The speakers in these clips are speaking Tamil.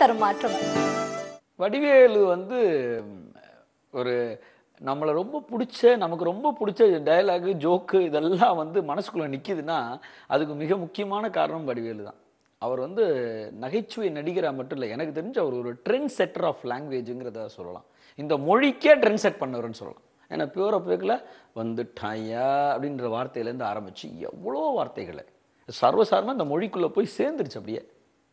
தரும் மாற்றம் வடிவேலு வந்து ம், ஒரு நம்மளை ரொம்ப பிடிச்ச நமக்கு ரொம்ப பிடிச்ச டயலாகு ஜோக்கு இதெல்லாம் வந்து மனசுக்குள்ளே நிற்கிதுன்னா அதுக்கு மிக முக்கியமான காரணம் வடிவேலு தான் அவர் வந்து நகைச்சுவை நடிகராக மட்டும் இல்லை எனக்கு தெரிஞ்ச அவர் ஒரு ட்ரெண்ட் செட்டர் ஆஃப் லாங்குவேஜுங்கிறத சொல்லலாம் இந்த மொழிக்கே ட்ரெண்ட் செட் பண்ணவர்னு சொல்லலாம் ஏன்னா பியூர் பேக்கில் வந்துட்டாயா அப்படின்ற வார்த்தையிலேருந்து ஆரம்பித்து எவ்வளோ வார்த்தைகளை சர்வசாரமாக இந்த மொழிக்குள்ளே போய் சேர்ந்துருச்சு அப்படியே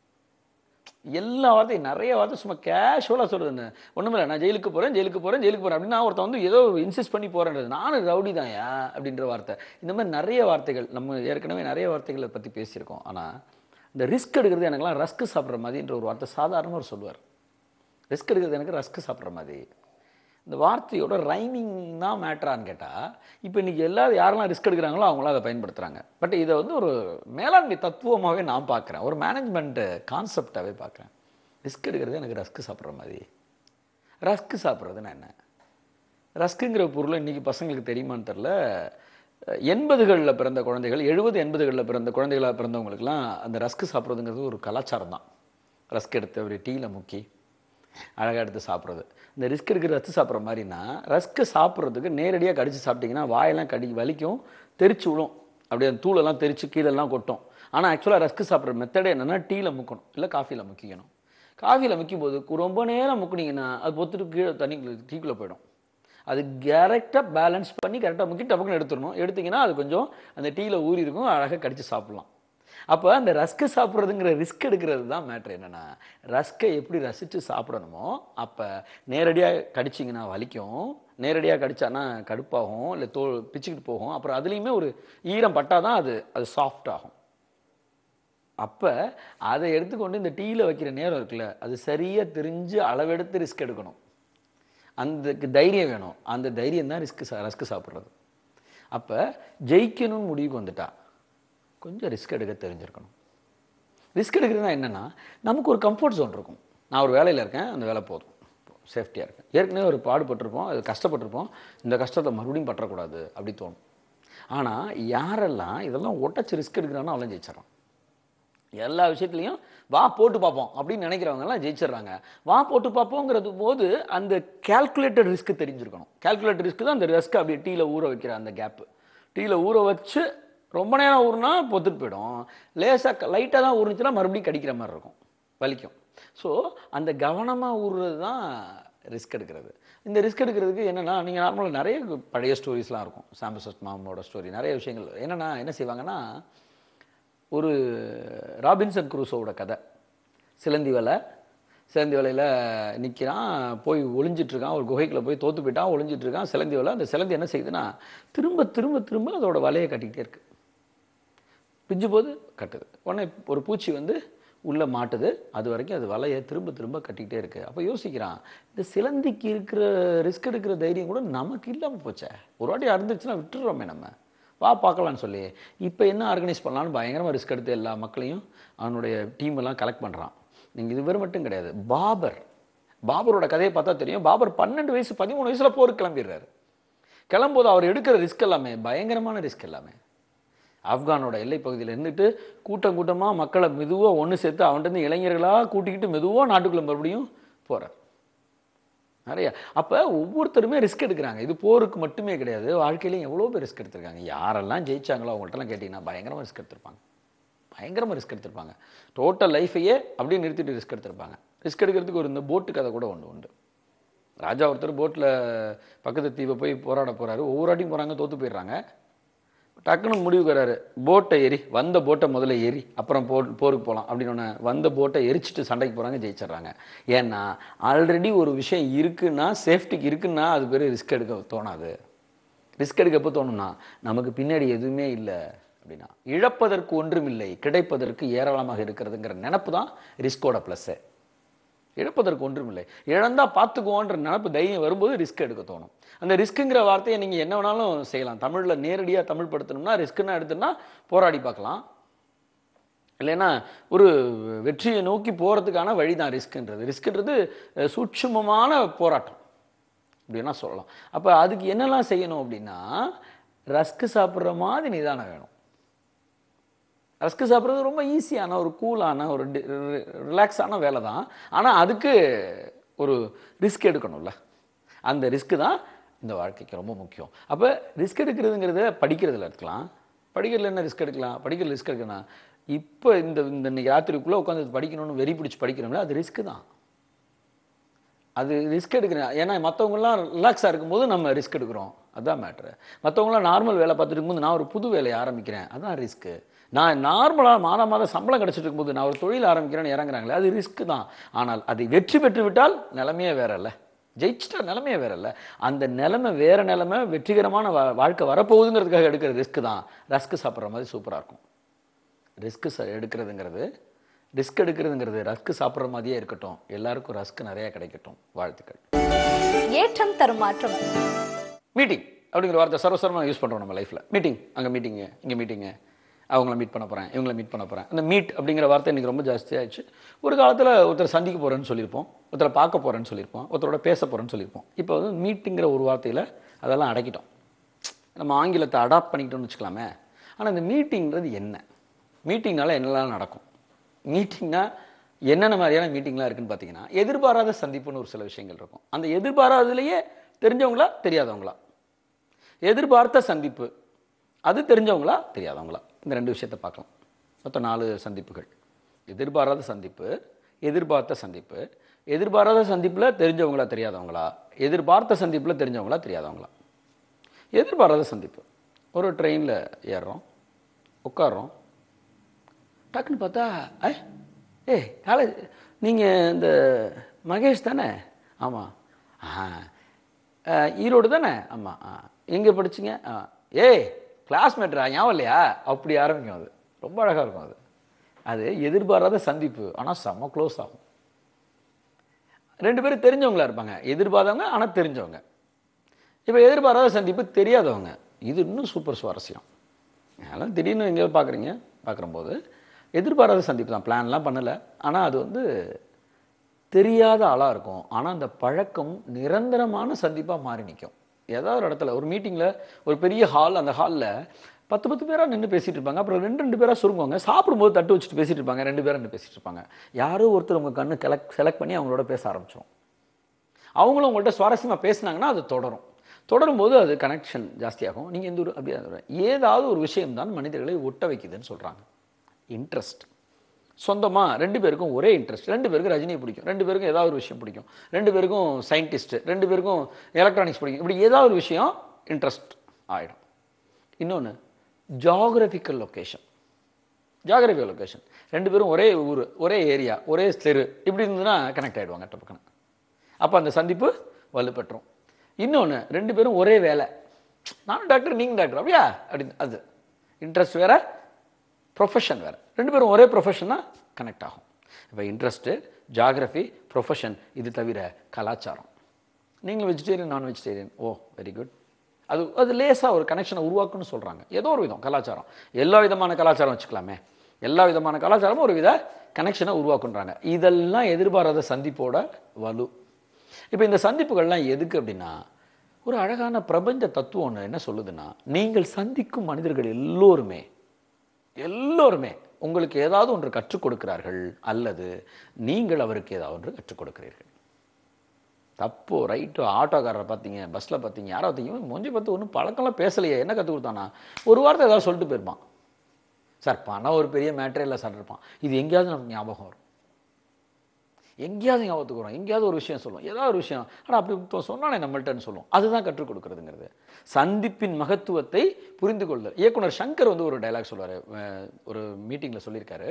எல்லா வார்த்தையும் நிறைய வார்த்தை சும்மா கேஷுவலாக சொல்கிறது ஒன்றுமில்ல நான் ஜெயிலுக்கு போகிறேன் ஜெயிலுக்கு போகிறேன் ஜெயிலுக்கு போகிறேன் அப்படின்னா ஒருத்தன் வந்து ஏதோ இன்சிஸ்ட் பண்ணி போகிறேன்றது நானும் ரவுடி தான்யா அப்படின்ற வார்த்தை இந்த மாதிரி நிறைய வார்த்தைகள் நம்ம ஏற்கனவே நிறைய வார்த்தைகளை பற்றி பேசியிருக்கோம் ஆனால் இந்த ரிஸ்க் எடுக்கிறது எனக்குலாம் ரஸ்க் சாப்பிட்ற மாதிரின்ற ஒரு வார்த்தை சாதாரணமாக அவர் சொல்லுவார் ரிஸ்க் எடுக்கிறது எனக்கு ரஸ்க் சாப்பிட்ற மாதிரி இந்த வார்த்தையோட ரைமிங் தான் மேட்ரான்னு கேட்டால் இப்போ இன்றைக்கி எல்லாரும் யாரெல்லாம் ரிஸ்க் எடுக்கிறாங்களோ அவங்களாம் அதை பயன்படுத்துகிறாங்க பட் இதை வந்து ஒரு மேலாண்மை தத்துவமாகவே நான் பார்க்குறேன் ஒரு மேனேஜ்மெண்ட் கான்செப்டாகவே பார்க்குறேன் ரிஸ்க் எடுக்கிறது எனக்கு ரஸ்க் சாப்பிட்ற மாதிரி ரஸ்க் சாப்பிட்றதுன்னா என்ன ரஸ்க்குங்கிற பொருள் இன்றைக்கி பசங்களுக்கு தெரியுமான்னு தெரில எண்பதுகளில் பிறந்த குழந்தைகள் எழுபது எண்பதுகளில் பிறந்த குழந்தைகளாக பிறந்தவங்களுக்குலாம் அந்த ரஸ்க் சாப்பிட்றதுங்கிறது ஒரு கலாச்சாரம் தான் ரஸ்க் எடுத்து ஒரு டீயில் முக்கி அழகாக எடுத்து சாப்பிட்றது இந்த ரிஸ்க் எடுக்கிற ரஸ்க் சாப்பிட்ற மாதிரினா ரஸ்க்கு சாப்பிட்றதுக்கு நேரடியாக கடிச்சு சாப்பிட்டிங்கன்னா வாயெல்லாம் கடி வலிக்கும் தெரிச்சு விழும் அப்படியே அந்த தூளெல்லாம் தெரிச்சு கீழெல்லாம் கொட்டும் ஆனால் ஆக்சுவலாக ரஸ்க்கு சாப்பிட்ற மெத்தடே என்னென்னா டீயில் முக்கணும் இல்லை காஃபியில் முக்கிக்கணும் காஃபியில் முக்கும் போது ரொம்ப நேரம் முக்குனீங்கன்னா அது பொத்துட்டு கீழே தண்ணி டீக்குள்ளே போயிடும் அது கரெக்டாக பேலன்ஸ் பண்ணி கரெக்டாக முக்கி டப்புக்குன்னு எடுத்துடணும் எடுத்தீங்கன்னா அது கொஞ்சம் அந்த டீயில் ஊறி இருக்கும் அழகாக கடிச்சு சாப்பிட்லாம் அப்போ அந்த ரஸ்க்கு சாப்பிட்றதுங்கிற ரிஸ்க் எடுக்கிறது தான் மேட்ரு என்னென்னா ரஸ்க்கை எப்படி ரசித்து சாப்பிடணுமோ அப்போ நேரடியாக கடிச்சிங்கன்னா வலிக்கும் நேரடியாக கடிச்சானா கடுப்பாகும் இல்லை தோல் பிச்சுக்கிட்டு போகும் அப்புறம் அதுலேயுமே ஒரு ஈரம் பட்டால் தான் அது அது சாஃப்ட் ஆகும் அப்போ அதை எடுத்துக்கொண்டு இந்த டீயில் வைக்கிற நேரம் இருக்குல்ல அது சரியாக தெரிஞ்சு அளவெடுத்து ரிஸ்க் எடுக்கணும் அந்த தைரியம் வேணும் அந்த தைரியம் தான் ரிஸ்க் ரஸ்க்கு சாப்பிட்றது அப்போ ஜெயிக்கணும்னு முடிவுக்கு வந்துட்டா கொஞ்சம் ரிஸ்க் எடுக்க தெரிஞ்சிருக்கணும் ரிஸ்க் எடுக்கிறதுனா என்னென்னா நமக்கு ஒரு கம்ஃபர்ட் ஜோன் இருக்கும் நான் ஒரு வேலையில் இருக்கேன் அந்த வேலை போதும் சேஃப்டியாக இருக்கேன் ஏற்கனவே ஒரு பாடுபட்டிருப்போம் அது கஷ்டப்பட்டிருப்போம் இந்த கஷ்டத்தை மறுபடியும் பற்றக்கூடாது அப்படி தோணும் ஆனால் யாரெல்லாம் இதெல்லாம் ஒட்டச்சு ரிஸ்க் எடுக்கிறானோ அவெல்லாம் ஜெயிச்சிடறான் எல்லா விஷயத்துலையும் வா போட்டு பார்ப்போம் அப்படின்னு நினைக்கிறவங்கலாம் ஜெயிச்சிடுறாங்க வா போட்டு பார்ப்போங்கிறது போது அந்த கேல்குலேட்டட் ரிஸ்க் தெரிஞ்சிருக்கணும் கேல்குலேட்டட் ரிஸ்க் தான் அந்த ரிஸ்க் அப்படியே டீயில் ஊற வைக்கிற அந்த கேப்பு டீயில் ஊற வச்சு ரொம்ப நேரம் ஊறுனா பொத்துட்டு போயிடும் லேசாக லைட்டாக தான் ஊறுனுச்சுன்னா மறுபடியும் கடிக்கிற மாதிரி இருக்கும் வலிக்கும் ஸோ அந்த கவனமாக ஊறுறது தான் ரிஸ்க் எடுக்கிறது இந்த ரிஸ்க் எடுக்கிறதுக்கு என்னென்னா நீங்கள் நார்மலாக நிறைய பழைய ஸ்டோரிஸ்லாம் இருக்கும் சாம்பசஸ் மாமோட ஸ்டோரி நிறைய விஷயங்கள் என்னென்னா என்ன செய்வாங்கன்னா ஒரு ராபின்சன் குரூசோவோட கதை சிலந்தி வலை சிலந்தி வலையில் நிற்கிறான் போய் ஒளிஞ்சிட்டு இருக்கான் ஒரு குகைக்குள்ள போய் தோத்து போயிட்டான் ஒளிஞ்சிட்டு இருக்கான் சிலந்தி வலை அந்த சிலந்தி என்ன செய்யுதுன்னா திரும்ப திரும்ப திரும்ப அதோட வலையை கட்டிக்கிட்டே இருக்கு பிஞ்சு போது கட்டுது உடனே ஒரு பூச்சி வந்து உள்ளே மாட்டுது அது வரைக்கும் அது வலையை திரும்ப திரும்ப கட்டிக்கிட்டே இருக்கு அப்போ யோசிக்கிறான் இந்த சிலந்திக்கு இருக்கிற ரிஸ்க் எடுக்கிற தைரியம் கூட நமக்கு இல்லாமல் போச்சே ஒரு வாட்டி அறுந்துச்சுன்னா விட்டுடுறோமே நம்ம வா பார்க்கலான்னு சொல்லி இப்போ என்ன ஆர்கனைஸ் பண்ணலான்னு பயங்கரமாக ரிஸ்க் எடுத்து எல்லா மக்களையும் அவனுடைய டீம் எல்லாம் கலெக்ட் பண்ணுறான் நீங்கள் இது வெறும் மட்டும் கிடையாது பாபர் பாபரோட கதையை பார்த்தா தெரியும் பாபர் பன்னெண்டு வயசு பதிமூணு வயசுல போருக்கு கிளம்பிடுறாரு கிளம்போது அவர் எடுக்கிற ரிஸ்க் எல்லாமே பயங்கரமான ரிஸ்க் எல்லாமே ஆப்கானோட எல்லை பகுதியில் இருந்துட்டு கூட்டம் கூட்டமாக மக்களை மெதுவாக ஒன்று சேர்த்து அவன்கிட்ட இளைஞர்களாக கூட்டிக்கிட்டு மெதுவாக நாட்டுக்குள்ள மறுபடியும் போகிறார் நிறைய அப்போ ஒவ்வொருத்தருமே ரிஸ்க் எடுக்கிறாங்க இது போருக்கு மட்டுமே கிடையாது வாழ்க்கையிலையும் எவ்வளோ பேர் ரிஸ்க் எடுத்திருக்காங்க யாரெல்லாம் ஜெயிச்சாங்களோ அவங்கள்ட்டலாம் கேட்டிங்கன்னா பயங்கரமாக ரிஸ்க் எடுத்திருப்பாங்க பயங்கரமாக ரிஸ்க் எடுத்திருப்பாங்க டோட்டல் லைஃபையே அப்படியே நிறுத்திட்டு ரிஸ்க் எடுத்திருப்பாங்க ரிஸ்க் எடுக்கிறதுக்கு ஒரு இந்த போட்டு கதை கூட ஒன்று உண்டு ராஜா ஒருத்தர் போட்டில் பக்கத்து தீவை போய் போராட போகிறாரு ஒவ்வொரு வாட்டியும் போகிறாங்க தோற்று போயிடுறாங்க டக்குன்னு முடிவுக்கு வராரு போட்டை ஏறி வந்த போட்டை முதல்ல ஏறி அப்புறம் போ போருக்கு போகலாம் அப்படின்னு ஒன்று வந்த போட்டை எரிச்சிட்டு சண்டைக்கு போகிறாங்க ஜெயிச்சிடுறாங்க ஏன்னா ஆல்ரெடி ஒரு விஷயம் இருக்குன்னா சேஃப்டிக்கு இருக்குன்னா அது பேர் ரிஸ்க் எடுக்க தோணாது ரிஸ்க் எடுக்க எப்போ தோணும்னா நமக்கு பின்னாடி எதுவுமே இல்லை அப்படின்னா இழப்பதற்கு ஒன்றுமில்லை கிடைப்பதற்கு ஏராளமாக இருக்கிறதுங்கிற நினப்பு தான் ரிஸ்கோட ப்ளஸ்ஸு இழப்பதற்கு ஒன்றுமில்லை இழந்தா பார்த்துக்குவோன்ற நினப்பு தைரியம் வரும்போது ரிஸ்க் எடுக்க தோணும் அந்த ரிஸ்க்குங்கிற வார்த்தையை நீங்கள் என்ன வேணாலும் செய்யலாம் தமிழில் நேரடியாக தமிழ் படுத்தணும்னா ரிஸ்க்குன்னா எடுத்தோம்னா போராடி பார்க்கலாம் இல்லைன்னா ஒரு வெற்றியை நோக்கி போகிறதுக்கான வழி தான் ரிஸ்க்குன்றது ரிஸ்க்குன்றது அஹ், சூட்சுமமான போராட்டம் அப்படின்னா சொல்லலாம் அப்போ அதுக்கு என்னெல்லாம் செய்யணும் அப்படின்னா ரஸ்க்கு சாப்பிட்ற மாதிரி நிதானம் வேணும் ரஸ்க்கு சாப்பிட்றது ரொம்ப ஈஸியான ஒரு கூலான ஒரு ரிலாக்ஸான வேலை தான் ஆனால் அதுக்கு ஒரு ரிஸ்க் எடுக்கணும்ல அந்த ரிஸ்க்கு தான் இந்த வாழ்க்கைக்கு ரொம்ப முக்கியம் அப்போ ரிஸ்க் எடுக்கிறதுங்கிறத படிக்கிறதுல எடுக்கலாம் படிக்கிறதுல என்ன ரிஸ்க் எடுக்கலாம் படிக்கிறதுல ரிஸ்க் எடுக்கணும் இப்போ இந்த இந்த இன்னைக்கு ராத்திரிக்குள்ளே உட்காந்து படிக்கணும்னு வெறி பிடிச்சி படிக்கிறோம்ல அது ரிஸ்க்கு தான் அது ரிஸ்க் எடுக்கிறேன் ஏன்னா மற்றவங்களாம் ரிலாக்ஸாக இருக்கும்போது நம்ம ரிஸ்க் எடுக்கிறோம் அதான் மேட்ரு மற்றவங்களாம் நார்மல் வேலை பார்த்துட்டு இருக்கும்போது நான் ஒரு புது வேலையை ஆரம்பிக்கிறேன் அதான் ரிஸ்க்கு நான் நார்மலாக மாதம் மாதம் சம்பளம் கிடச்சிட்டு இருக்கும்போது நான் ஒரு தொழில் ஆரம்பிக்கிறேன்னு இறங்குறாங்களே அது ரிஸ்க்கு தான் ஆனால் அதை வெற்றி பெற்று விட்டால் நிலைமையே வேற இல்லை ஜெயிச்சிட்டா நிலைமையே வேற இல்லை அந்த நிலைமை வேற நிலைமை வெற்றிகரமான வா- வாழ்க்கை வரப்போகுதுங்கிறதுக்காக எடுக்கிற ரிஸ்க் தான் ரஸ்க்கு சாப்பிட்ற மாதிரி சூப்பராக இருக்கும் ரிஸ்க்கு ச எடுக்கிறதுங்கிறது ரிஸ்க் எடுக்கிறதுங்கிறது ரஸ்க்கு சாப்பிட்ற மாதிரியே இருக்கட்டும் எல்லாருக்கும் ரஸ்க் நிறைய கிடைக்கட்டும் வாழ்த்துக்கள் ஏற்றம் தரும் மாற்றம் மீட்டிங் அப்படிங்கிற வார்த்தை சர்வசரமாக யூஸ் பண்ணுறோம் நம்ம லைஃப்பில் மீட்டிங் அங்கே மீட்டிங்கு இங்கே மீட்டிங்கு அவங்கள மீட் பண்ண போகிறேன் இவங்கள மீட் பண்ண போகிறேன் அந்த மீட் அப்படிங்கிற வார்த்தை இன்றைக்கி ரொம்ப ஜாஸ்தியாகிடுச்சு ஒரு காலத்தில் ஒருத்தர் சந்திக்க போகிறேன்னு சொல்லியிருப்போம் ஒருத்தரை பார்க்க போகிறேன்னு சொல்லியிருப்போம் ஒருத்தரோட பேச போகிறேன்னு சொல்லியிருப்போம் இப்போ வந்து மீட்டிங்கிற ஒரு வார்த்தையில் அதெல்லாம் அடக்கிட்டோம் நம்ம ஆங்கிலத்தை அடாப்ட் பண்ணிக்கிட்டோம்னு வச்சுக்கலாமே ஆனால் இந்த மீட்டிங்கிறது என்ன மீட்டிங்னால என்னெல்லாம் நடக்கும் மீட்டிங்னா என்னென்ன மாதிரியான மீட்டிங்லாம் இருக்குன்னு பார்த்தீங்கன்னா எதிர்பாராத சந்திப்புன்னு ஒரு சில விஷயங்கள் இருக்கும் அந்த எதிர்பாராததுலேயே தெரிஞ்சவங்களா தெரியாதவங்களா எதிர்பார்த்த சந்திப்பு அது தெரிஞ்சவங்களா தெரியாதவங்களா இந்த ரெண்டு விஷயத்தை பார்க்கலாம் மொத்தம் நாலு சந்திப்புகள் எதிர்பாராத சந்திப்பு எதிர்பார்த்த சந்திப்பு எதிர்பாராத சந்திப்பில் தெரிஞ்சவங்களா தெரியாதவங்களா எதிர்பார்த்த சந்திப்பில் தெரிஞ்சவங்களா தெரியாதவங்களா எதிர்பாராத சந்திப்பு ஒரு ட்ரெயினில் ஏறுறோம் உட்காரோம் டக்குன்னு பார்த்தா ஐ ஏய் காலேஜ் நீங்கள் இந்த மகேஷ் தானே ஆமாம் ஆ அஹ், ஈரோடு தானே ஆமாம் ஆ எங்கே படிச்சீங்க ஆ ஏய் கிளாஸ்மேட்ரா ஞாபகம் இல்லையா அப்படி ஆரம்பிக்கும் அது ரொம்ப அழகாக இருக்கும் அது அது எதிர்பாராத சந்திப்பு ஆனால் செம்ம க்ளோஸ் ஆகும் ரெண்டு பேரும் தெரிஞ்சவங்களா இருப்பாங்க எதிர்பார்த்தவங்க ஆனால் தெரிஞ்சவங்க இப்போ எதிர்பாராத சந்திப்பு தெரியாதவங்க இது இன்னும் சூப்பர் சுவாரஸ்யம் அதெல்லாம் திடீர்னு எங்கேயோ பார்க்குறீங்க பார்க்குறம்போது எதிர்பாராத சந்திப்பு தான் பிளான்லாம் பண்ணலை ஆனால் அது வந்து தெரியாத ஆளாக இருக்கும் ஆனால் அந்த பழக்கம் நிரந்தரமான சந்திப்பாக மாறி நிற்கும் ஏதாவது ஒரு இடத்துல ஒரு மீட்டிங்கில் ஒரு பெரிய ஹால் அந்த ஹாலில் பத்து பத்து பேராக நின்று பேசிகிட்டு இருப்பாங்க அப்புறம் ரெண்டு ரெண்டு பேராக சுருங்குவாங்க சாப்பிடும்போது தட்டு வச்சுட்டு பேசிகிட்டு இருப்பாங்க ரெண்டு பேரும் நின்று பேசிகிட்டு இருப்பாங்க யாரோ ஒருத்தர் உங்கள் கண்ணு கலெக்ட் செலக்ட் பண்ணி அவங்களோட பேச ஆரம்பிச்சிடும் அவங்களும் உங்கள்கிட்ட சுவாரஸ்யமாக பேசுனாங்கன்னா அது தொடரும் தொடரும்போது அது கனெக்ஷன் ஜாஸ்தியாகும் நீங்கள் எந்த ஒரு அப்படியே அது ஏதாவது ஒரு விஷயம்தான் மனிதர்களை ஒட்ட வைக்குதுன்னு சொல்கிறாங்க இன்ட்ரெஸ்ட் சொந்தமாக ரெண்டு பேருக்கும் ஒரே இன்ட்ரெஸ்ட் ரெண்டு பேருக்கும் ரஜினியை பிடிக்கும் ரெண்டு பேருக்கும் ஏதாவது ஒரு விஷயம் பிடிக்கும் ரெண்டு பேருக்கும் சயின்டிஸ்ட்டு ரெண்டு பேருக்கும் எலக்ட்ரானிக்ஸ் பிடிக்கும் இப்படி ஏதாவது ஒரு விஷயம் இன்ட்ரெஸ்ட் ஆகிடும் இன்னொன்று ஜாகிரபிக்கல் லொக்கேஷன் ஜாகிரபிக்கல் லொக்கேஷன் ரெண்டு பேரும் ஒரே ஊர் ஒரே ஏரியா ஒரே தெரு இப்படி இருந்ததுன்னா கனெக்ட் ஆகிடுவாங்க டப்புக்கணும் அப்போ அந்த சந்திப்பு வலுப்பெற்றும் இன்னொன்று ரெண்டு பேரும் ஒரே வேலை நானும் டாக்டர் நீங்கள் டாக்டர் அப்படியா அப்படின்னு அது இன்ட்ரெஸ்ட் வேற ப்ரொஃபஷன் வேறு ரெண்டு பேரும் ஒரே ப்ரொஃபஷனாக கனெக்ட் ஆகும் இப்போ இன்ட்ரெஸ்ட்டு ஜாகிரஃபி ப்ரொஃபஷன் இது தவிர கலாச்சாரம் நீங்கள் வெஜிடேரியன் நான் வெஜிடேரியன் ஓ வெரி குட் அது அது லேசாக ஒரு கனெக்ஷனை உருவாக்குன்னு சொல்கிறாங்க ஏதோ ஒரு விதம் கலாச்சாரம் எல்லா விதமான கலாச்சாரம் வச்சுக்கலாமே எல்லா விதமான கலாச்சாரமும் ஒரு வித கனெக்ஷனை உருவாக்குன்றாங்க இதெல்லாம் எதிர்பாராத சந்திப்போட வலு இப்போ இந்த சந்திப்புகள்லாம் எதுக்கு அப்படின்னா ஒரு அழகான பிரபஞ்ச தத்துவம் ஒன்று என்ன சொல்லுதுன்னா நீங்கள் சந்திக்கும் மனிதர்கள் எல்லோருமே எல்லோருமே உங்களுக்கு ஏதாவது ஒன்று கற்றுக் கொடுக்கிறார்கள் அல்லது நீங்கள் அவருக்கு ஏதாவது ஒன்று கற்றுக் கொடுக்கிறீர்கள் தப்போ ரைட்டோ ஆட்டோக்காரரை பார்த்தீங்க பஸ்ஸில் பார்த்தீங்க யாரோ பார்த்தீங்க மூஞ்சி பார்த்து ஒன்றும் பழக்கம்லாம் பேசலையே என்ன கற்றுக் கொடுத்தானா ஒரு வார்த்தை ஏதாவது சொல்லிட்டு போயிருப்பான் சார் பணம் ஒரு பெரிய மேட்டரே இல்லை சார் இருப்பான் இது எங்கேயாவது நமக்கு ஞாபகம் வரும் எங்கேயாவது ஞாபகத்துக்கு வரும் எங்கேயாவது ஒரு விஷயம் சொல்லும் ஏதாவது ஒரு விஷயம் ஆனால் அப்படி ஒருத்தன் சொன்னானே நம்மள்ட்டன்னு சொல்லும் அதுதான் கற்றுக் கொடுக்கறதுங்கிறது சந்திப்பின் மகத்துவத்தை புரிந்து கொள்ள இயக்குனர் சங்கர் வந்து ஒரு டைலாக் சொல்லுவார் ஒரு மீட்டிங்கில் சொல்லியிருக்காரு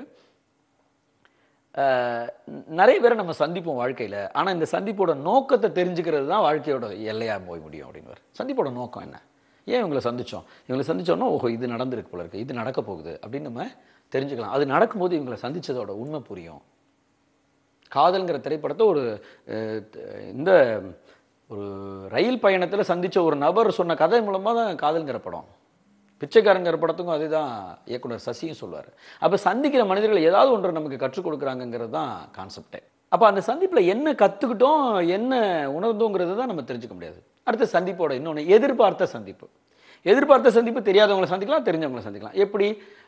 அஹ், நிறைய பேரை நம்ம சந்திப்போம் வாழ்க்கையில் ஆனால் இந்த சந்திப்போட நோக்கத்தை தெரிஞ்சுக்கிறது தான் வாழ்க்கையோட எல்லையாக போய் முடியும் அப்படின்னு சந்திப்போட நோக்கம் என்ன ஏன் இவங்களை சந்திச்சோம் இவங்களை சந்திச்சோன்னா ஓஹோ இது நடந்திருக்கு போல இருக்கு இது நடக்க போகுது அப்படின்னு நம்ம தெரிஞ்சுக்கலாம் அது நடக்கும்போது இவங்களை சந்திச்சதோட உண்மை புரியும் காதல்ங்கிற திரைப்படத்தை ஒரு அஹ், இந்த ஒரு ரயில் பயணத்தில் சந்திச்ச ஒரு நபர் சொன்ன கதை மூலமாக தான் காதல்ங்கிற படம் பிச்சைக்காரங்கிற படத்துக்கும் அதுதான் இயக்குனர் சசியும் சொல்லுவார் அப்போ சந்திக்கிற மனிதர்கள் ஏதாவது ஒன்று நமக்கு கற்றுக் கொடுக்குறாங்கங்கிறது தான் கான்செப்டே அப்போ அந்த சந்திப்பில் என்ன கற்றுக்கிட்டோம் என்ன உணர்ந்தோங்கிறது தான் நம்ம தெரிஞ்சுக்க முடியாது அடுத்த சந்திப்போட இன்னொன்று எதிர்பார்த்த சந்திப்பு எதிர்பார்த்த சந்திப்பு தெரியாதவங்களை சந்திக்கலாம் தெரிஞ்சவங்களை சந்திக்கலாம் எப்படி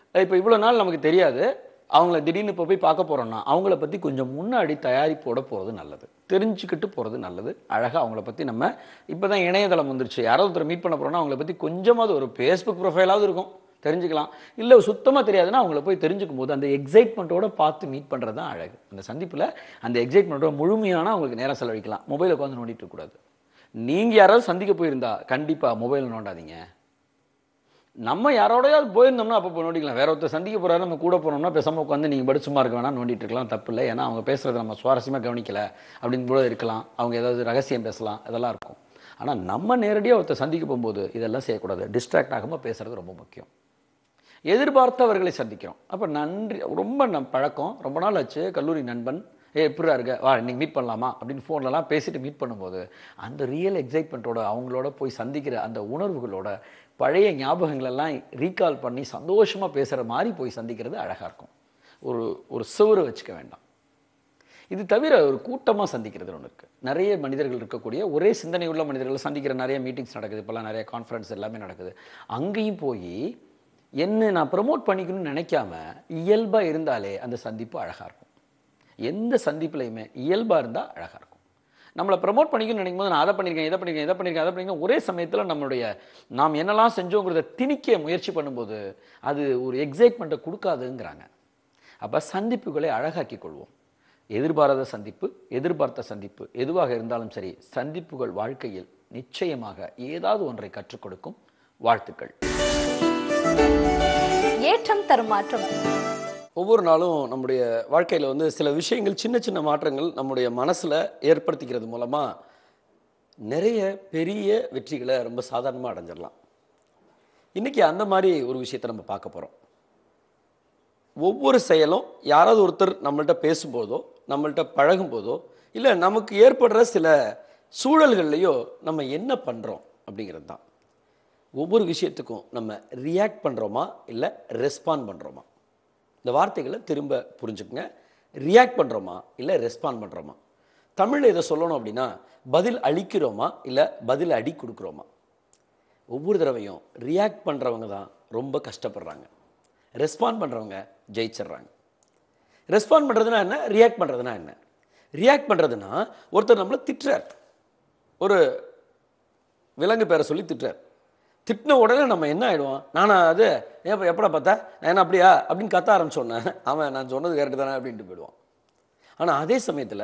இப்போ இவ்வளோ நாள் நமக்கு தெரியாது அவங்கள திடீர்னு இப்போ போய் பார்க்க போகிறோம்னா அவங்கள பற்றி கொஞ்சம் முன்னாடி தயாரிப்போட போகிறது நல்லது தெரிஞ்சுக்கிட்டு போகிறது நல்லது அழகாக அவங்கள பற்றி நம்ம இப்போ தான் இணையதளம் வந்துருச்சு யாராவது ஒருத்தர் மீட் பண்ண போகிறோம்னா அவங்கள பற்றி கொஞ்சமாவது ஒரு ஃபேஸ்புக் ப்ரொஃபைலாவது இருக்கும் தெரிஞ்சுக்கலாம் இல்லை சுத்தமாக தெரியாதுன்னா அவங்கள போய் தெரிஞ்சுக்கும் போது அந்த எக்ஸைட்மெண்ட்டோட பார்த்து மீட் பண்ணுறது தான் அழகு அந்த சந்திப்பில் அந்த எக்ஸைட்மெண்ட்டோட முழுமையான அவங்களுக்கு நேரம் செலவழிக்கலாம் மொபைலை உட்காந்து நோண்டிட்டு இருக்கக்கூடாது நீங்கள் யாராவது சந்திக்க போயிருந்தா கண்டிப்பாக மொபைல் நோண்டாதீங்க நம்ம யாரோடையாவது போயிருந்தோம்னா அப்போ நோண்டிக்கலாம் வேற ஒருத்தர் சந்திக்க போறாரு நம்ம கூட போனோம்னா பேசாம உட்காந்து நீங்கள் படி சும்மா இருக்க வேணாம் நோண்டிட்டு இருக்கலாம் தப்பு இல்லை ஏன்னா அவங்க பேசுறத நம்ம சுவாரஸ்யமாக கவனிக்கல அப்படின்னு கூட இருக்கலாம் அவங்க ஏதாவது ரகசியம் பேசலாம் இதெல்லாம் இருக்கும் ஆனால் நம்ம நேரடியாக ஒருத்தர் சந்திக்க போகும்போது இதெல்லாம் செய்யக்கூடாது டிஸ்ட்ராக்ட் ஆகாமல் பேசுறது ரொம்ப முக்கியம் எதிர்பார்த்தவர்களை சந்திக்கிறோம் அப்போ நன்றி ரொம்ப நம் பழக்கம் ரொம்ப நாள் ஆச்சு கல்லூரி நண்பன் ஏ எப்படிடா இருக்க வா இன்னைக்கு மீட் பண்ணலாமா அப்படின்னு ஃபோன்லலாம் பேசிட்டு மீட் பண்ணும்போது அந்த ரியல் எக்ஸைட்மெண்ட்டோட அவங்களோட போய் சந்திக்கிற அந்த உணர்வுகளோட பழைய ஞாபகங்களெல்லாம் ரீகால் பண்ணி சந்தோஷமாக பேசுகிற மாதிரி போய் சந்திக்கிறது அழகாக இருக்கும் ஒரு ஒரு சுவரை வச்சுக்க வேண்டாம் இது தவிர ஒரு கூட்டமாக சந்திக்கிறது ஒன்று இருக்குது நிறைய மனிதர்கள் இருக்கக்கூடிய ஒரே சிந்தனை உள்ள மனிதர்களை சந்திக்கிற நிறைய மீட்டிங்ஸ் நடக்குது இப்போல்லாம் நிறைய கான்ஃபரன்ஸ் எல்லாமே நடக்குது அங்கேயும் போய் என்ன நான் ப்ரமோட் பண்ணிக்கணும்னு நினைக்காம இயல்பாக இருந்தாலே அந்த சந்திப்பு அழகாக இருக்கும் எந்த சந்திப்புலையுமே இயல்பாக இருந்தால் அழகாக இருக்கும் நம்மளை ப்ரமோட் பண்ணிக்கணும்னு நினைக்கும் போது நான் அதை பண்ணியிருக்கேன் இதை பண்ணியிருக்கேன் இதை பண்ணியிருக்கேன் அதை பண்ணியிருக்கேன் ஒரே சமயத்தில் நம்மளுடைய நாம் என்னெல்லாம் செஞ்சோங்கிறத திணிக்க முயற்சி பண்ணும்போது அது ஒரு எக்ஸைட்மெண்ட்டை கொடுக்காதுங்கிறாங்க அப்போ சந்திப்புகளை அழகாக்கிக் கொள்வோம் எதிர்பாராத சந்திப்பு எதிர்பார்த்த சந்திப்பு எதுவாக இருந்தாலும் சரி சந்திப்புகள் வாழ்க்கையில் நிச்சயமாக ஏதாவது ஒன்றை கற்றுக் கொடுக்கும் வாழ்த்துக்கள் ஏற்றம் தரும் மாற்றம் ஒவ்வொரு நாளும் நம்முடைய வாழ்க்கையில் வந்து சில விஷயங்கள் சின்ன சின்ன மாற்றங்கள் நம்முடைய மனசில் ஏற்படுத்திக்கிறது மூலமாக நிறைய பெரிய வெற்றிகளை ரொம்ப சாதாரணமாக அடைஞ்சிடலாம் இன்றைக்கி அந்த மாதிரி ஒரு விஷயத்தை நம்ம பார்க்க போகிறோம் ஒவ்வொரு செயலும் யாராவது ஒருத்தர் நம்மள்ட்ட பேசும்போதோ நம்மள்ட்ட பழகும்போதோ இல்லை நமக்கு ஏற்படுற சில சூழல்கள்லையோ நம்ம என்ன பண்ணுறோம் அப்படிங்கிறது தான் ஒவ்வொரு விஷயத்துக்கும் நம்ம ரியாக்ட் பண்ணுறோமா இல்லை ரெஸ்பாண்ட் பண்ணுறோமா இந்த வார்த்தைகளை திரும்ப புரிஞ்சுக்குங்க ரியாக்ட் பண்ணுறோமா இல்லை ரெஸ்பாண்ட் பண்ணுறோமா தமிழில் இதை சொல்லணும் அப்படின்னா பதில் அளிக்கிறோமா இல்லை பதில் அடி கொடுக்குறோமா ஒவ்வொரு தடவையும் ரியாக்ட் பண்ணுறவங்க தான் ரொம்ப கஷ்டப்படுறாங்க ரெஸ்பாண்ட் பண்ணுறவங்க ஜெயிச்சிடுறாங்க ரெஸ்பாண்ட் பண்ணுறதுனா என்ன ரியாக்ட் பண்ணுறதுனா என்ன ரியாக்ட் பண்ணுறதுனா ஒருத்தர் நம்மளை திட்டுறார் ஒரு விலங்கு பேரை சொல்லி திட்டுறார் திட்டின உடனே நம்ம என்ன ஆயிடுவோம் நானா அது ஏப்ப எப்படா பார்த்தா நான் என்ன அப்படியா அப்படின்னு கத்த ஆரம்பிச்சோன்னே அவன் நான் சொன்னது கரெக்டு தானே அப்படின்ட்டு போயிடுவான் ஆனால் அதே சமயத்தில்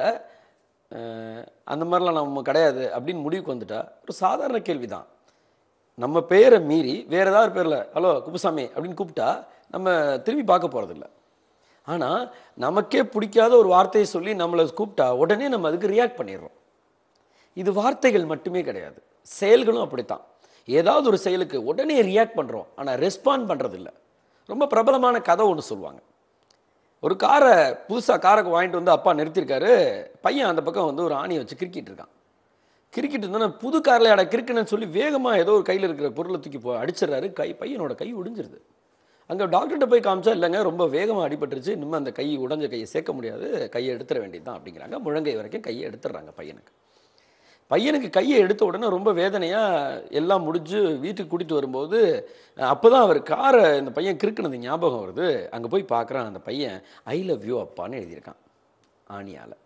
அந்த மாதிரிலாம் நம்ம கிடையாது அப்படின்னு முடிவுக்கு வந்துட்டா ஒரு சாதாரண கேள்வி தான் நம்ம பேரை மீறி வேற ஏதாவது பேரில் ஹலோ குப்புசாமி அப்படின்னு கூப்பிட்டா நம்ம திரும்பி பார்க்க போகிறதில்ல ஆனால் நமக்கே பிடிக்காத ஒரு வார்த்தையை சொல்லி நம்மளை கூப்பிட்டா உடனே நம்ம அதுக்கு ரியாக்ட் பண்ணிடுறோம் இது வார்த்தைகள் மட்டுமே கிடையாது செயல்களும் அப்படித்தான் ஏதாவது ஒரு செயலுக்கு உடனே ரியாக்ட் பண்ணுறோம் ஆனால் ரெஸ்பாண்ட் பண்ணுறது இல்ல ரொம்ப பிரபலமான கதை ஒன்று சொல்லுவாங்க ஒரு காரை புதுசாக காரை வாங்கிட்டு வந்து அப்பா நிறுத்தியிருக்காரு பையன் அந்த பக்கம் வந்து ஒரு ஆணியை வச்சு கிறுக்கிட்டு இருக்கான் கிரிக்கெட் இருந்தோன்னா புது காரில் அட கிறுக்குன்னு சொல்லி வேகமாக ஏதோ ஒரு கையில் இருக்கிற பொருளை தூக்கி போ அடிச்சிடுறாரு கை பையனோட கை ஒடிஞ்சிருது அங்கே டாக்டர்கிட்ட போய் காமிச்சா இல்லைங்க ரொம்ப வேகமாக அடிபட்டுருச்சு இனிமேல் அந்த கை உடஞ்ச கையை சேர்க்க முடியாது கையை எடுத்துட வேண்டியது தான் அப்படிங்கிறாங்க முழங்கை வரைக்கும் கையை எடுத்துடுறாங்க பையனுக்கு பையனுக்கு கையை எடுத்த உடனே ரொம்ப வேதனையாக எல்லாம் முடிஞ்சு வீட்டுக்கு கூட்டிகிட்டு வரும்போது அப்போ தான் அவர் காரை இந்த பையன் கிறுக்குனது ஞாபகம் வருது அங்கே போய் பார்க்குறான் அந்த பையன் ஐ லவ் யூ அப்பான்னு எழுதியிருக்கான் ஆணியால்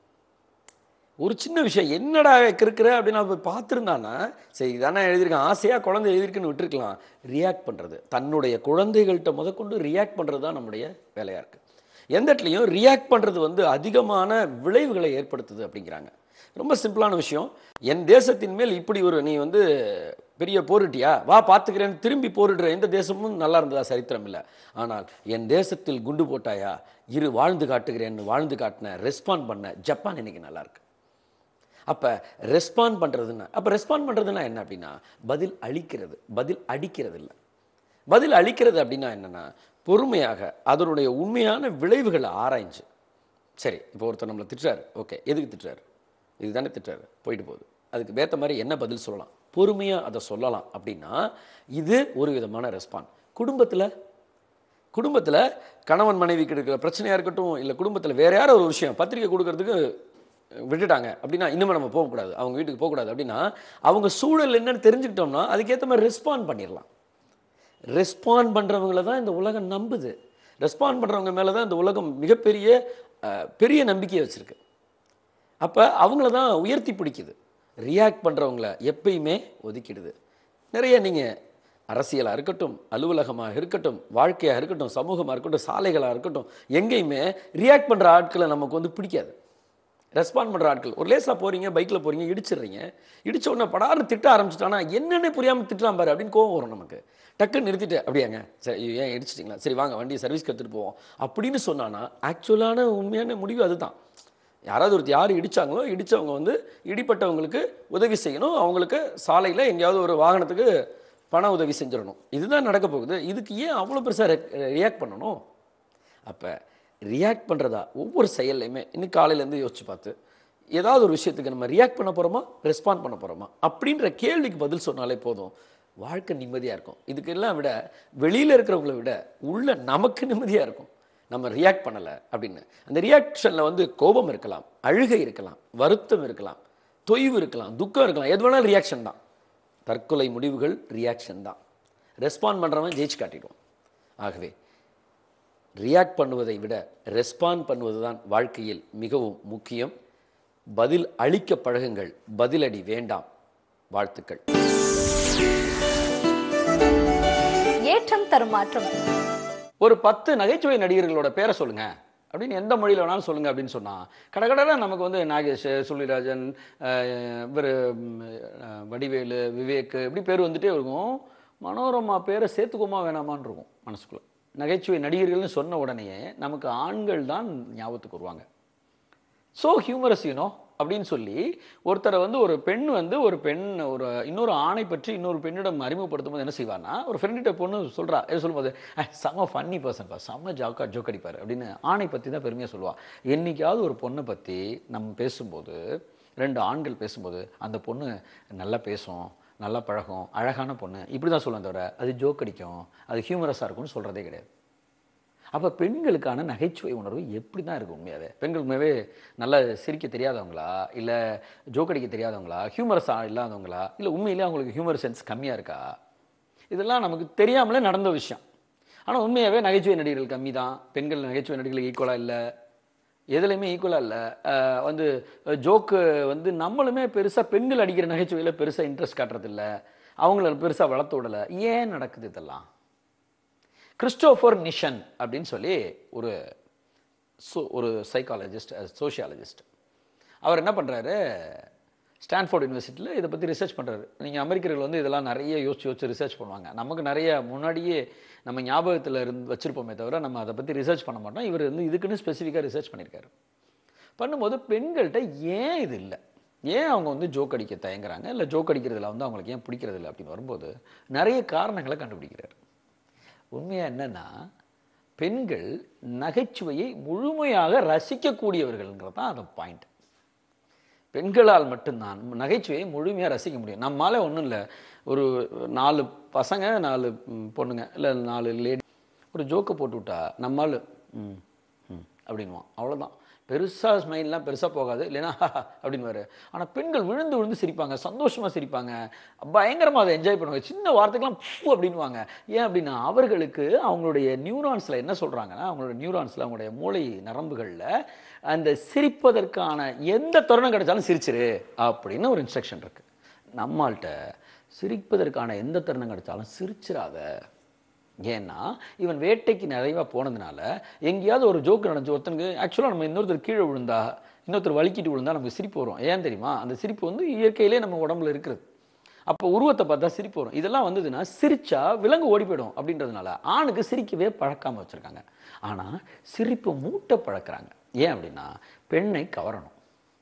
ஒரு சின்ன விஷயம் என்னடா கிறுக்குற அப்படின்னு அவன் போய் பார்த்துருந்தானா சரி இதானே எழுதியிருக்கான் ஆசையாக குழந்தை எழுதியிருக்குன்னு விட்டுருக்கலாம் ரியாக்ட் பண்ணுறது தன்னுடைய குழந்தைகள்கிட்ட முதற்கொண்டு ரியாக்ட் பண்ணுறது தான் நம்முடைய வேலையாக இருக்குது எந்த இடத்துலையும் ரியாக்ட் பண்ணுறது வந்து அதிகமான விளைவுகளை ஏற்படுத்துது அப்படிங்கிறாங்க ரொம்ப சிம்பிளான விஷயம் என் தேசத்தின் மேல் இப்படி ஒரு நீ வந்து பெரிய போரிட்டியா வா பார்த்துக்கிறேன்னு திரும்பி போரிடுற எந்த தேசமும் நல்லா இருந்ததா சரித்திரம் இல்லை ஆனால் என் தேசத்தில் குண்டு போட்டாயா இரு வாழ்ந்து காட்டுகிறேன்னு வாழ்ந்து காட்டின ரெஸ்பாண்ட் பண்ண ஜப்பான் இன்னைக்கு நல்லா இருக்கு அப்போ ரெஸ்பாண்ட் பண்ணுறதுன்னா அப்போ ரெஸ்பாண்ட் பண்ணுறதுன்னா என்ன அப்படின்னா பதில் அளிக்கிறது பதில் அடிக்கிறது இல்லை பதில் அளிக்கிறது அப்படின்னா என்னன்னா பொறுமையாக அதனுடைய உண்மையான விளைவுகளை ஆராய்ஞ்சு சரி இப்போ ஒருத்தர் நம்மளை திட்டுறாரு ஓகே எதுக்கு திட்டுறாரு இதுதானே திட்டுறாரு போயிட்டு போகுது அதுக்கு ஏற்ற மாதிரி என்ன பதில் சொல்லலாம் பொறுமையாக அதை சொல்லலாம் அப்படின்னா இது ஒரு விதமான ரெஸ்பாண்ட் குடும்பத்தில் குடும்பத்தில் கணவன் மனைவிக்கு இருக்கிற பிரச்சனையாக இருக்கட்டும் இல்லை குடும்பத்தில் வேற யாரோ ஒரு விஷயம் பத்திரிக்கை கொடுக்கறதுக்கு விட்டுட்டாங்க அப்படின்னா இன்னுமே நம்ம போகக்கூடாது அவங்க வீட்டுக்கு போகக்கூடாது அப்படின்னா அவங்க சூழல் என்னன்னு தெரிஞ்சுக்கிட்டோம்னா அதுக்கேற்ற மாதிரி ரெஸ்பாண்ட் பண்ணிடலாம் ரெஸ்பாண்ட் பண்ணுறவங்கள தான் இந்த உலகம் நம்புது ரெஸ்பாண்ட் பண்ணுறவங்க மேலே தான் இந்த உலகம் மிகப்பெரிய அஹ், பெரிய நம்பிக்கையை வச்சுருக்கு அப்போ அவங்கள தான் உயர்த்தி பிடிக்குது ரியாக்ட் பண்ணுறவங்கள எப்பயுமே ஒதுக்கிடுது நிறைய நீங்கள் அரசியலாக இருக்கட்டும் அலுவலகமாக இருக்கட்டும் வாழ்க்கையாக இருக்கட்டும் சமூகமாக இருக்கட்டும் சாலைகளாக இருக்கட்டும் எங்கேயுமே ரியாக்ட் பண்ணுற ஆட்களை நமக்கு வந்து பிடிக்காது ரெஸ்பாண்ட் பண்ணுற ஆட்கள் ஒரு லேசாக போகிறீங்க பைக்கில் போகிறீங்க இடிச்சிடுறீங்க இடிச்ச உடனே படார்னு திட்ட ஆரம்பிச்சிட்டானா என்னென்ன புரியாமல் திட்டலாம் பாரு அப்படின்னு கோவம் வரும் நமக்கு டக்குன்னு நிறுத்திட்டு அப்படியாங்க சரி ஐயோ, ஏன் இடிச்சிட்டிங்களா சரி வாங்க வண்டியை சர்வீஸ்க்கு எடுத்துகிட்டு போவோம் அப்படின்னு சொன்னானா ஆக்சுவலான உண்மையான முடிவு அதுதான் யாராவது ஒருத்தர் யார் இடிச்சாங்களோ இடிச்சவங்க வந்து இடிப்பட்டவங்களுக்கு உதவி செய்யணும் அவங்களுக்கு சாலையில் எங்கேயாவது ஒரு வாகனத்துக்கு பண உதவி செஞ்சிடணும் இதுதான் நடக்க போகுது இதுக்கு ஏன் அவ்வளோ பெருசாக ரியாக்ட் பண்ணணும் அப்போ ரியாக்ட் பண்ணுறதா ஒவ்வொரு செயல்லையுமே இன்னும் காலையிலேருந்து யோசிச்சு பார்த்து ஏதாவது ஒரு விஷயத்துக்கு நம்ம ரியாக்ட் பண்ண போகிறோமா ரெஸ்பாண்ட் பண்ண போகிறோமா அப்படின்ற கேள்விக்கு பதில் சொன்னாலே போதும் வாழ்க்கை நிம்மதியாக இருக்கும் இதுக்கெல்லாம் விட வெளியில் இருக்கிறவங்கள விட உள்ள நமக்கு நிம்மதியாக இருக்கும் நம்ம ரியாக்ட் பண்ணலை அப்படின்னு அந்த ரியாக்ஷனில் வந்து கோபம் இருக்கலாம் அழுகை இருக்கலாம் வருத்தம் இருக்கலாம் தொய்வு இருக்கலாம் துக்கம் இருக்கலாம் எது வேணாலும் ரியாக்ஷன் தான் தற்கொலை முடிவுகள் ரியாக்ஷன் தான் ரெஸ்பாண்ட் பண்ணுறவன் ஜெயிச்சு காட்டிடுவான் ஆகவே ரியாக்ட் பண்ணுவதை விட ரெஸ்பாண்ட் பண்ணுவது தான் வாழ்க்கையில் மிகவும் முக்கியம் பதில் அளிக்க பழகுங்கள் பதிலடி வேண்டாம் வாழ்த்துக்கள் ஏற்றம் தரும் மாற்றம் ஒரு பத்து நகைச்சுவை நடிகர்களோட பேரை சொல்லுங்க அப்படின்னு எந்த மொழியில் வேணாலும் சொல்லுங்க அப்படின்னு சொன்னா கடகடல நமக்கு வந்து நாகேஷ் சுள்ளிராஜன் இவர் வடிவேலு விவேக் இப்படி பேர் வந்துட்டே இருக்கும் மனோரமா பேரை சேர்த்துக்கோமா வேணாமான்னு இருக்கும் மனசுக்குள்ள நகைச்சுவை நடிகர்கள்னு சொன்ன உடனேயே நமக்கு ஆண்கள் தான் ஞாபகத்துக்கு வருவாங்க ஸோ ஹியூமரஸ் யூனோ அப்படின்னு சொல்லி ஒருத்தரை வந்து ஒரு பெண் வந்து ஒரு பெண் ஒரு இன்னொரு ஆணை பற்றி இன்னொரு பெண்ணிடம் அறிமுகப்படுத்தும் போது என்ன செய்வான்னா ஒரு ஃப்ரெண்ட்ட பொண்ணு சொல்றா எது சொல்லும்போது "அஹ், செம்ம ஃபன்னி பர்சன்ப்பா செம்ம ஜாக்கா ஜோக் அடிப்பார் அப்படின்னு ஆணை பற்றி தான் பெருமையாக சொல்லுவா என்னைக்காவது ஒரு பொண்ணை பற்றி நம்ம பேசும்போது ரெண்டு ஆண்கள் பேசும்போது அந்த பொண்ணு நல்லா பேசும் நல்லா பழகும் அழகான பொண்ணு இப்படி தான் சொல்லுவேன் தவிர அது ஜோக் அடிக்கும் அது ஹியூமரஸாக இருக்கும்னு சொல்கிறதே கிடையாது அப்போ பெண்களுக்கான நகைச்சுவை உணர்வு எப்படி தான் இருக்கும் உண்மையாவே பெண்கள் உண்மையாவே நல்லா சிரிக்க தெரியாதவங்களா இல்லை ஜோக் அடிக்க தெரியாதவங்களா ஹியூமரஸாக இல்லாதவங்களா இல்லை உண்மையிலே அவங்களுக்கு ஹியூமர் சென்ஸ் கம்மியாக இருக்கா இதெல்லாம் நமக்கு தெரியாமலே நடந்த விஷயம் ஆனால் உண்மையாகவே நகைச்சுவை நடிகர்கள் கம்மி தான் பெண்கள் நகைச்சுவை நடிகர்கள் ஈக்குவலாக இல்லை எதுலையுமே ஈக்குவலாக இல்லை வந்து ஜோக்கு வந்து நம்மளுமே பெருசாக பெண்கள் அடிக்கிற நகைச்சுவையில் பெருசாக இன்ட்ரெஸ்ட் காட்டுறதில்ல அவங்கள பெருசாக வளர்த்து விடலை ஏன் நடக்குது இதெல்லாம் கிறிஸ்டோஃபர் நிஷன் அப்படின்னு சொல்லி ஒரு சோ ஒரு சைக்காலஜிஸ்ட் சோஷியாலஜிஸ்ட் அவர் என்ன பண்ணுறாரு ஸ்டான்ஃபோர்ட் யூனிவர்சிட்டியில் இதை பற்றி ரிசர்ச் பண்ணுறாரு நீங்கள் அமெரிக்கர்கள் வந்து இதெல்லாம் நிறைய யோசிச்சு யோசிச்சு ரிசர்ச் பண்ணுவாங்க நமக்கு நிறைய முன்னாடியே நம்ம ஞாபகத்தில் இருந்து வச்சுருப்போமே தவிர நம்ம அதை பற்றி ரிசர்ச் பண்ண மாட்டோம் இவர் வந்து இதுக்குன்னு ஸ்பெசிஃபிக்காக ரிசர்ச் பண்ணியிருக்காரு பண்ணும்போது பெண்கள்கிட்ட ஏன் இது இல்லை ஏன் அவங்க வந்து ஜோக் அடிக்க தயங்குறாங்க இல்லை ஜோக் அடிக்கிறதுல வந்து அவங்களுக்கு ஏன் பிடிக்கிறது இல்லை அப்படின்னு வரும்போது நிறைய காரணங்களை கண்டுபிடிக்கிறார் உண்மையாக என்னன்னா பெண்கள் நகைச்சுவையை முழுமையாக ரசிக்கக்கூடியவர்கள்ங்கிறது தான் அந்த பாயிண்ட் பெண்களால் மட்டும்தான் நகைச்சுவையை முழுமையாக ரசிக்க முடியும் நம்மால ஒன்றும் இல்லை ஒரு நாலு பசங்க நாலு ம், பொண்ணுங்க இல்லை நாலு லேடி ஒரு ஜோக்கை போட்டு விட்டா நம்மால் ம் ம் அப்படின்வான் அவ்வளோதான் பெருசாக ஸ்மைல்லாம் பெருசாக போகாது இல்லைன்னா அப்படின்னு ஆனால் பெண்கள் விழுந்து விழுந்து சிரிப்பாங்க சந்தோஷமாக சிரிப்பாங்க பயங்கரமாக அதை என்ஜாய் பண்ணுவாங்க சின்ன வார்த்தைக்கெல்லாம் பூ அப்படின்வாங்க ஏன் அப்படின்னா அவர்களுக்கு அவங்களுடைய நியூரான்ஸில் என்ன சொல்கிறாங்கன்னா அவங்களோட நியூரான்ஸில் அவங்களுடைய மூளை நரம்புகளில் அந்த சிரிப்பதற்கான எந்த தருணம் கிடைச்சாலும் சிரிச்சிரு அப்படின்னு ஒரு இன்ஸ்ட்ரக்ஷன் இருக்குது நம்மள்கிட்ட சிரிப்பதற்கான எந்த தருணம் கிடைச்சாலும் சிரிச்சிராத ஏன்னா இவன் வேட்டைக்கு நிறைவா போனதுனால எங்கேயாவது ஒரு ஜோக்கு நடந்துச்சு ஒருத்தனுக்கு ஆக்சுவலாக நம்ம இன்னொருத்தர் கீழே விழுந்தா இன்னொருத்தர் வலிக்கிட்டு விழுந்தா நமக்கு சிரிப்பு வரும் ஏன் தெரியுமா அந்த சிரிப்பு வந்து இயற்கையிலே நம்ம உடம்புல இருக்கிறது அப்போ உருவத்தை பார்த்தா சிரிப்பு வரும் இதெல்லாம் வந்ததுன்னா சிரிச்சா விலங்கு ஓடி போயிடும் அப்படின்றதுனால ஆணுக்கு சிரிக்கவே பழக்காம வச்சிருக்காங்க ஆனால் சிரிப்பு மூட்டை பழக்கிறாங்க ஏன் அப்படின்னா பெண்ணை கவரணும்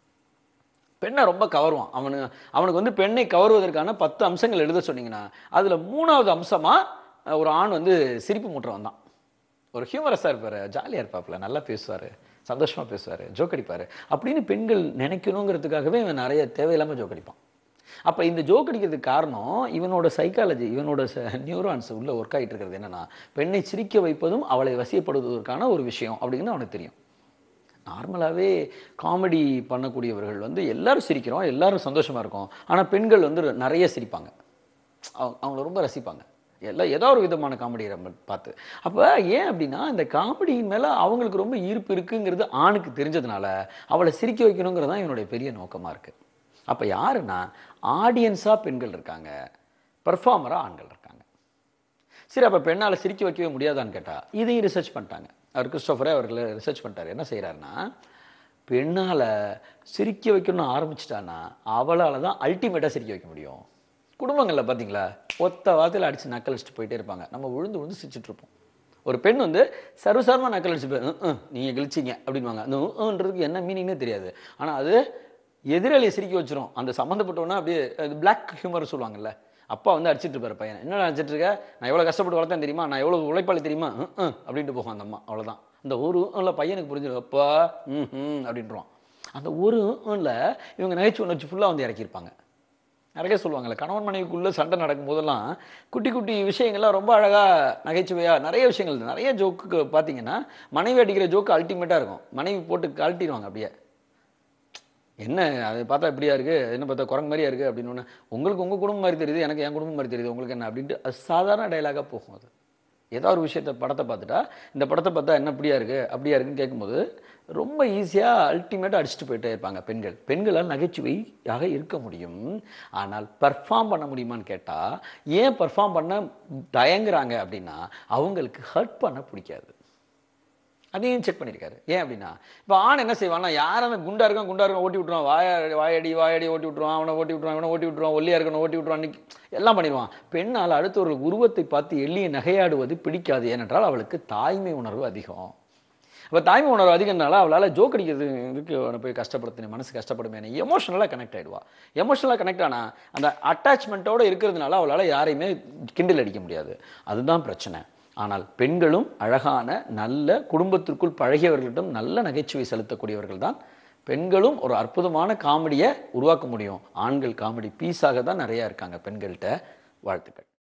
பெண்ணை ரொம்ப கவருவான் அவனு அவனுக்கு வந்து பெண்ணை கவருவதற்கான பத்து அம்சங்கள் எழுத சொன்னீங்கன்னா அதில் மூணாவது அம்சமாக ஒரு ஆண் வந்து சிரிப்பு மூட்டுறவன் தான் ஒரு ஹியூமரஸாக இருப்பார் ஜாலியாக இருப்பாப்புல நல்லா பேசுவார் சந்தோஷமாக பேசுவார் ஜோக் அடிப்பார் அப்படின்னு பெண்கள் நினைக்கணுங்கிறதுக்காகவே இவன் நிறைய தேவையில்லாமல் ஜோக் அடிப்பான் அப்போ இந்த ஜோக் அடிக்கிறதுக்கு காரணம் இவனோட சைக்காலஜி இவனோட நியூரான்ஸ் உள்ள ஒர்க் ஆகிட்டு இருக்கிறது என்னன்னா பெண்ணை சிரிக்க வைப்பதும் அவளை வசியப்படுவதற்கான ஒரு விஷயம் அப்படிங்கிறது அவனுக்கு தெரியும் நார்மலாகவே காமெடி பண்ணக்கூடியவர்கள் வந்து எல்லாரும் சிரிக்கிறோம் எல்லாரும் சந்தோஷமாக இருக்கோம் ஆனால் பெண்கள் வந்து நிறைய சிரிப்பாங்க அவங்க அவங்கள ரொம்ப ரசிப்பாங்க எல்லாம் ஏதோ ஒரு விதமான காமெடி நம்ம பார்த்து அப்போ ஏன் அப்படின்னா இந்த காமெடியின் மேலே அவங்களுக்கு ரொம்ப ஈர்ப்பு இருக்குங்கிறது ஆணுக்கு தெரிஞ்சதுனால அவளை சிரிக்க வைக்கணுங்கிறது தான் இவனுடைய பெரிய நோக்கமாக இருக்குது அப்போ யாருன்னா ஆடியன்ஸாக பெண்கள் இருக்காங்க பெர்ஃபார்மராக ஆண்கள் இருக்காங்க சரி அப்போ பெண்ணால் சிரிக்க வைக்கவே முடியாதான்னு கேட்டால் இதையும் ரிசர்ச் பண்ணிட்டாங்க அவர் கிறிஸ்டோஃபரே அவர்கள் ரிசர்ச் பண்ணிட்டாரு என்ன செய்கிறாருன்னா பெண்ணால் சிரிக்க வைக்கணும்னு ஆரம்பிச்சிட்டான்னா அவளால் தான் அல்டிமேட்டாக சிரிக்க வைக்க முடியும் குடும்பங்களில் பார்த்தீங்களா ஒத்த வார்த்தையில் அடித்து நக்கல் அடிச்சுட்டு போயிட்டே இருப்பாங்க நம்ம விழுந்து விழுந்து சிரிச்சிட்டு இருப்போம் ஒரு பெண் வந்து சர்வசாரமாக நக்கல் அடிச்சு போய் நீங்கள் கிழிச்சிங்க அப்படின்வாங்க அந்த உன்றதுக்கு என்ன மீனிங்னே தெரியாது ஆனால் அது எதிராளியை சிரிக்க வச்சிரும் அந்த சம்மந்தப்பட்டவனா அப்படியே அது பிளாக் ஹியூமர் சொல்லுவாங்கல்ல அப்பா வந்து அடிச்சிட்டு இருப்பாரு பையன் என்ன அடிச்சிட்டு இருக்க நான் எவ்வளோ கஷ்டப்பட்டு வளர்த்தேன் தெரியுமா நான் எவ்வளோ உழைப்பாளி தெரியுமா ம், ம் அப்படின்ட்டு போகும் அந்த அம்மா அவ்வளோதான் அந்த ஒரு இல்லை பையனுக்கு புரிஞ்சிடும் அப்பா ம் ம் அப்படின்றான் அந்த ஒரு இல்லை இவங்க நகைச்சுவை உணர்ச்சி ஃபுல்லாக வந்து இறக்கியிருப்பாங்க நிறைய சொல்லுவாங்கல்ல கணவன் மனைவிக்குள்ளே சண்டை நடக்கும் போதெல்லாம் குட்டி குட்டி விஷயங்கள்லாம் ரொம்ப அழகாக நகைச்சுவையாக நிறைய விஷயங்கள் நிறைய ஜோக்கு பார்த்தீங்கன்னா மனைவி அடிக்கிற ஜோக்கு அல்டிமேட்டாக இருக்கும் மனைவி போட்டு கழட்டிடுவாங்க அப்படியே என்ன அது பார்த்தா இப்படியா இருக்குது என்ன பார்த்தா குரங்கு மாதிரியா இருக்குது அப்படின்னு ஒன்று உங்களுக்கு உங்கள் குடும்பம் மாதிரி தெரியுது எனக்கு என் குடும்பம் மாதிரி தெரியுது உங்களுக்கு என்ன அப்படின்ட்டு அது சாதாரண டைலாகாக போகும் அது ஏதோ ஒரு விஷயத்தை படத்தை பார்த்துட்டா இந்த படத்தை பார்த்தா என்ன இப்படியா இருக்குது அப்படியா இருக்குன்னு கேட்கும்போது ரொம்ப ஈஸியாக அல்டிமேட்டாக அடிச்சுட்டு போயிட்டே இருப்பாங்க பெண்கள் பெண்களால் நகைச்சுவையாக இருக்க முடியும் ஆனால் பெர்ஃபார்ம் பண்ண முடியுமான்னு கேட்டால் ஏன் பெர்ஃபார்ம் பண்ண தயங்குறாங்க அப்படின்னா அவங்களுக்கு ஹர்ட் பண்ண பிடிக்காது அதையும் செக் பண்ணியிருக்காரு ஏன் அப்படின்னா இப்போ ஆண் என்ன செய்வான்னா யாரும் அந்த குண்டா இருக்கான் குண்டா இருக்கான் ஓட்டி விட்ருவான் வாய வாயடி வாயடி ஓட்டி விட்ருவான் அவனை ஓட்டி விட்ருவான் இவனை ஓட்டி விட்ருவான் ஒல்லியா இருக்கணும் ஓட்டி விட்ருவான் இன்னைக்கு எல்லாம் பண்ணிடுவான் பெண்ணால் அடுத்தவர்கள் உருவத்தை பார்த்து எள்ளிய நகையாடுவது பிடிக்காது ஏனென்றால் அவளுக்கு தாய்மை உணர்வு அதிகம் அப்போ தாய்மை உணர்வு அதிகம்னால அவளால் ஜோக் அடிக்கிறது இதுக்கு அவனை போய் கஷ்டப்படுத்தின மனசு கஷ்டப்படுமே எமோஷனலாக கனெக்ட் ஆகிடுவா எமோஷனலாக கனெக்ட் ஆனா அந்த அட்டாச்மெண்ட்டோட இருக்கிறதுனால அவளால் யாரையுமே கிண்டல் அடிக்க முடியாது அதுதான் பிரச்சனை ஆனால் பெண்களும் அழகான நல்ல குடும்பத்திற்குள் பழகியவர்களிடம் நல்ல நகைச்சுவை செலுத்தக்கூடியவர்கள் தான் பெண்களும் ஒரு அற்புதமான காமெடியை உருவாக்க முடியும் ஆண்கள் காமெடி பீஸாக தான் நிறையா இருக்காங்க பெண்கள்கிட்ட வாழ்த்துக்கள்